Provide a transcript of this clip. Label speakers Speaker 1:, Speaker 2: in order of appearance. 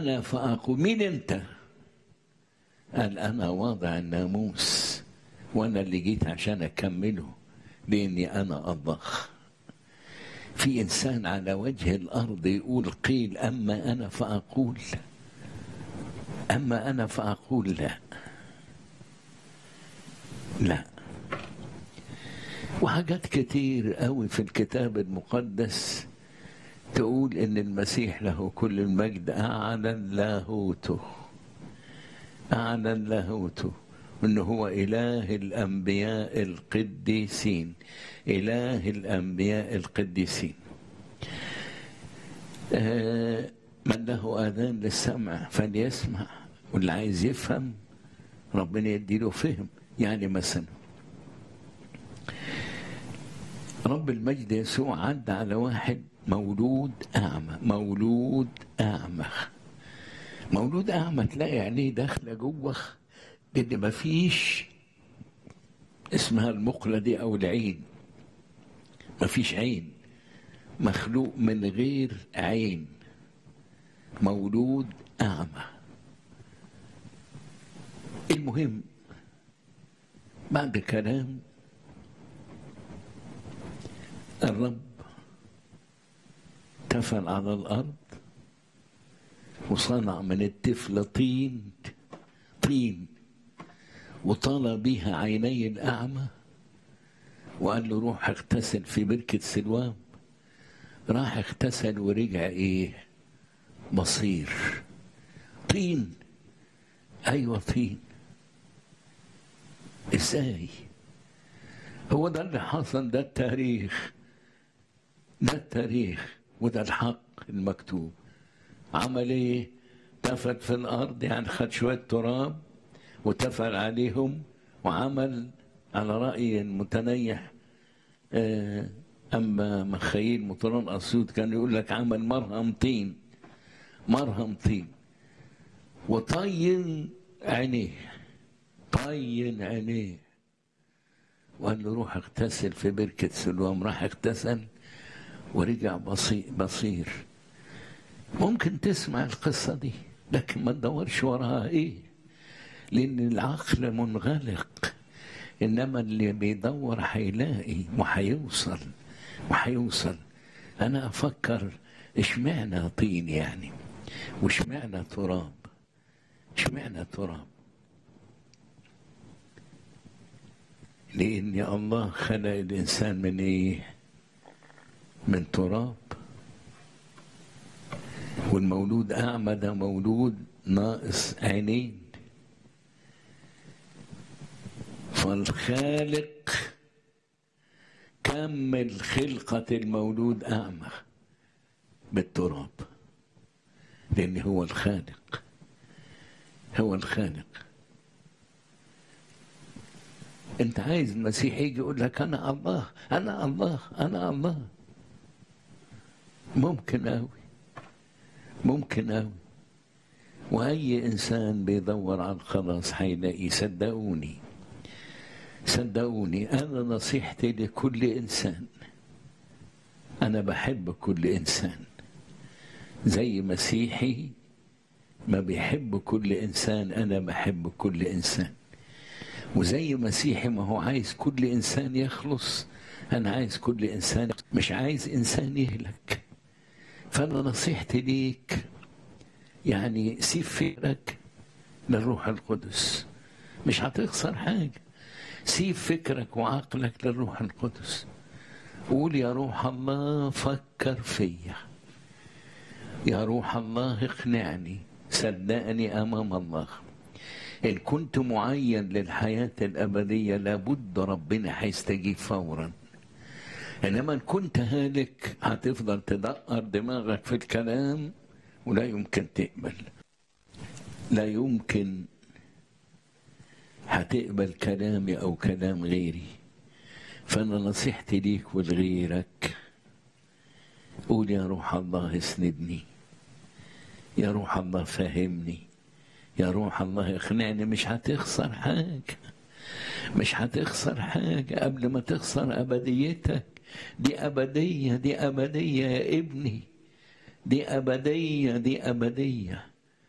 Speaker 1: أنا فأقول مين أنت قال أنا واضع الناموس وأنا اللي جيت عشان أكمله لأني أنا الله في إنسان على وجه الأرض يقول قيل أما أنا فأقول أما أنا فأقول لا لا وحاجات كتير قوي في الكتاب المقدس تقول ان المسيح له كل المجد اعلن لاهوته اعلن لاهوته انه هو اله الانبياء القديسين اله الانبياء القديسين آه من له اذان للسمع فليسمع واللي عايز يفهم ربنا يديله فهم يعني مثلا رب المجد يسوع عدى على واحد مولود أعمى مولود أعمى مولود أعمى تلاقي عينيه داخلة جوه لأن مفيش اسمها المقلة دي أو العين مفيش عين مخلوق من غير عين مولود أعمى المهم بعد كلام الرب تفل على الأرض وصنع من الطفل طين طين وطال بها عيني الأعمى وقال له روح اغتسل في بركة سلوام راح اغتسل ورجع ايه بصير طين ايوه طين ازاي هو ده اللي حصل ده التاريخ ده التاريخ وده الحق المكتوب عمل ايه تفل في الارض يعني خد شويه تراب وتفل عليهم وعمل على راي المتنيح آه اما مخيل مطران اسيوط كان يقول لك عمل مرهم طين مرهم طين وطين عينيه طين عينيه وقال له روح اغتسل في بركة سلوام راح اغتسل ورجع بصير, بصير ممكن تسمع القصة دي لكن ما تدورش وراها ايه لان العقل منغلق انما اللي بيدور هيلاقي وهيوصل وهيوصل انا افكر اشمعنى طين يعني واشمعنى تراب اشمعنى تراب لان الله خلق الانسان من ايه من تراب والمولود اعمى ده مولود ناقص عينين فالخالق كمل خلقة المولود أعمى بالتراب لأن هو الخالق هو الخالق أنت عايز المسيح يجي يقول لك أنا الله أنا الله أنا الله ممكن أوي ممكن أوي وأي إنسان بيدور على الخلاص هيلاقي صدقوني صدقوني أنا نصيحتي لكل إنسان أنا بحب كل إنسان زي مسيحي ما بيحب كل إنسان أنا بحب كل إنسان وزي مسيحي ما هو عايز كل إنسان يخلص أنا عايز كل إنسان مش عايز إنسان يهلك فأنا نصيحتي ليك يعني سيب فكرك للروح القدس مش هتخسر حاجه سيب فكرك وعقلك للروح القدس قول يا روح الله فكر فيا يا روح الله اقنعني صدقني امام الله ان كنت معين للحياه الابديه لابد ربنا هيستجيب فورا انما ان كنت هالك هتفضل تدقر دماغك في الكلام ولا يمكن تقبل لا يمكن هتقبل كلامي او كلام غيري فانا نصيحتي ليك ولغيرك قول يا روح الله اسندني يا روح الله فهمني يا روح الله اقنعني مش هتخسر حاجة مش هتخسر حاجة قبل ما تخسر أبديتك دي أبدية دي أبدية يا ابني دي أبدية دي أبدية